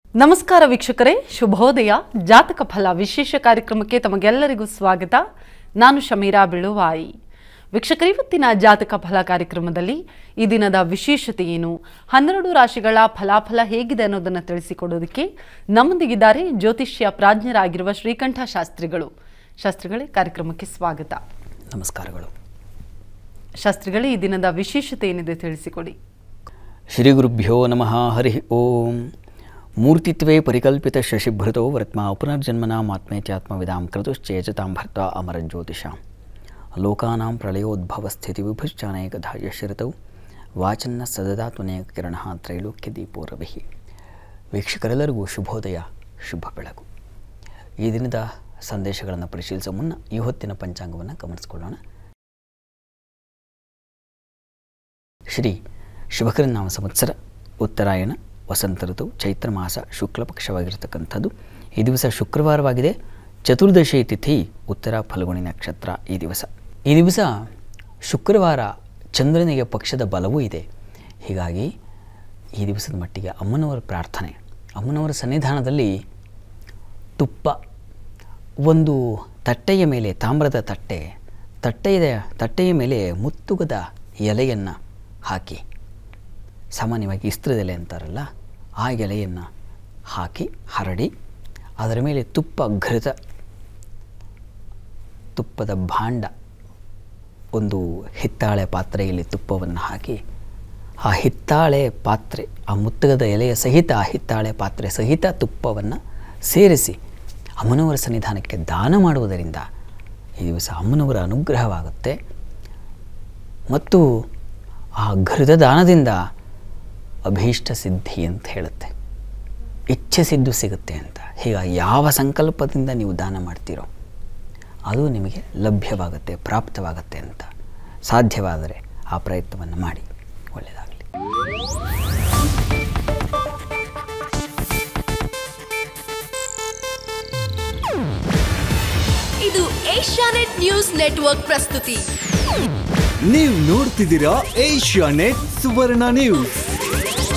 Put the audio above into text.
ನಮಸ್ಕಾರ ವೀಕ್ಷಕರೇ ಶುಭೋದಯ ಜಾತಕ ಫಲ ವಿಶೇಷ ಕಾರ್ಯಕ್ರಮಕ್ಕೆ ತಮಗೆಲ್ಲರಿಗೂ ಸ್ವಾಗತ ನಾನು ಶಮೀರಾ ಬಿಳುವಾಯಿ ವೀಕ್ಷಕರ ಇವತ್ತಿನ ಜಾತಕ ಫಲ ಕಾರ್ಯಕ್ರಮದಲ್ಲಿ ಈ ದಿನದ ವಿಶೇಷತೆ ಏನು ಹನ್ನೆರಡು ರಾಶಿಗಳ ಫಲಾಫಲ ಹೇಗಿದೆ ಅನ್ನೋದನ್ನು ತಿಳಿಸಿಕೊಡೋದಕ್ಕೆ ನಮ್ಮೊಂದಿಗಿದ್ದಾರೆ ಜ್ಯೋತಿಷ್ಯ ಪ್ರಾಜ್ಞರಾಗಿರುವ ಶ್ರೀಕಂಠ ಶಾಸ್ತ್ರಿಗಳು ಶಾಸ್ತ್ರಿಗಳೇ ಕಾರ್ಯಕ್ರಮಕ್ಕೆ ಸ್ವಾಗತ ನಮಸ್ಕಾರಗಳು ಶಾಸ್ತ್ರಿಗಳೇ ಈ ದಿನದ ವಿಶೇಷತೆ ಏನಿದೆ ತಿಳಿಸಿಕೊಡಿ ಶ್ರೀ ಗುರುಭ್ಯೋ ನಮಃ ಹರಿ ಓಂ ಮೂರ್ತಿತ್ವೇ ಪರಿಕಲ್ಪಿತ ಶಶಿಭೃತೋ ವರ್ತ್ಮ ಪುನರ್ಜನ್ಮನಾಮಾತ್ಮೇ ಚಾತ್ಮವಿದಾಂ ಕ್ರತುಶ್ಚೇಜತಾಂ ಭರ್ತ ಅಮರಜ್ಯೋತಿಷಾಂ ಲೋಕಾನಾಂ ಪ್ರಳಯೋದ್ಭವ ಸ್ಥಿತಿ ವಿಭುಶ್ಚಾನೇಕಧಾ ಯಶಿರತೌ ವಾಚನ್ನ ಸದದಾತುನೇಕ ಕಿರಣ ತ್ರೈಲೋಕ್ಯ ದೀಪೋ ರವಿಃ ವೀಕ್ಷಕರೆಲ್ಲರಿಗೂ ಶುಭೋದಯ ಶುಭ ಬೆಳಗು ಈ ದಿನದ ಸಂದೇಶಗಳನ್ನು ಪರಿಶೀಲಿಸುವ ಮುನ್ನ ಈ ಹೊತ್ತಿನ ಪಂಚಾಂಗವನ್ನು ಗಮನಿಸಿಕೊಳ್ಳೋಣ ಶ್ರೀ ಶುಭಕರನಾಮ ಸಂವತ್ಸರ ಉತ್ತರಾಯಣ ವಸಂತ ಋತು ಚೈತ್ರ ಮಾಸ ಶುಕ್ಲ ಪಕ್ಷವಾಗಿರತಕ್ಕಂಥದ್ದು ಈ ದಿವಸ ಶುಕ್ರವಾರವಾಗಿದೆ ಚತುರ್ದಶಿ ತಿಥಿ ಉತ್ತರ ಫಲ್ಗುಣಿ ನಕ್ಷತ್ರ ಈ ದಿವಸ ಈ ದಿವಸ ಶುಕ್ರವಾರ ಚಂದ್ರನಿಗೆ ಪಕ್ಷದ ಬಲವೂ ಇದೆ ಹೀಗಾಗಿ ಈ ದಿವಸದ ಮಟ್ಟಿಗೆ ಅಮ್ಮನವರ ಪ್ರಾರ್ಥನೆ ಅಮ್ಮನವರ ಸನ್ನಿಧಾನದಲ್ಲಿ ತುಪ್ಪ ಒಂದು ತಟ್ಟೆಯ ಮೇಲೆ ತಾಮ್ರದ ತಟ್ಟೆ ತಟ್ಟೆಯ ತಟ್ಟೆಯ ಮೇಲೆ ಮುತ್ತುಗದ ಎಲೆಯನ್ನು ಹಾಕಿ ಸಾಮಾನ್ಯವಾಗಿ ಇಸ್ತ್ರದ ಎಲೆ ಅಂತಾರಲ್ಲ ಆ ಎಲೆಯನ್ನು ಹಾಕಿ ಹರಡಿ ಅದರ ಮೇಲೆ ತುಪ್ಪ ಘೃತ ತುಪ್ಪದ ಭಾಂಡ ಒಂದು ಹಿತ್ತಾಳೆ ಪಾತ್ರೆಯಲ್ಲಿ ತುಪ್ಪವನ್ನು ಹಾಕಿ ಆ ಹಿತ್ತಾಳೆ ಪಾತ್ರೆ ಆ ಮುತ್ತಗದ ಎಲೆಯ ಸಹಿತ ಆ ಹಿತ್ತಾಳೆ ಪಾತ್ರೆ ಸಹಿತ ತುಪ್ಪವನ್ನು ಸೇರಿಸಿ ಅಮ್ಮನವರ ಸನ್ನಿಧಾನಕ್ಕೆ ದಾನ ಮಾಡುವುದರಿಂದ ಈ ದಿವಸ ಅಮ್ಮನವರ ಅನುಗ್ರಹವಾಗುತ್ತೆ ಮತ್ತು ಆ ಘೃತ ದಾನದಿಂದ ಅಭೀಷ್ಟ ಸಿದ್ಧಿ ಅಂತ ಹೇಳುತ್ತೆ ಇಚ್ಛೆ ಸಿದ್ದು ಸಿಗುತ್ತೆ ಅಂತ ಹೀಗಾಗಿ ಯಾವ ಸಂಕಲ್ಪದಿಂದ ನೀವು ದಾನ ಮಾಡ್ತೀರೋ ಅದು ನಿಮಗೆ ಲಭ್ಯವಾಗುತ್ತೆ ಪ್ರಾಪ್ತವಾಗುತ್ತೆ ಅಂತ ಸಾಧ್ಯವಾದರೆ ಆ ಪ್ರಯತ್ನವನ್ನು ಮಾಡಿ ಒಳ್ಳೆಯದಾಗಲಿ ಇದು ಏಷ್ಯಾನೆಟ್ ನ್ಯೂಸ್ ನೆಟ್ವರ್ಕ್ ಪ್ರಸ್ತುತಿ ನೀವು ನೋಡ್ತಿದ್ದೀರಾ ಏಷ್ಯಾ ನೆಟ್ ಸುವರ್ಣ ನ್ಯೂಸ್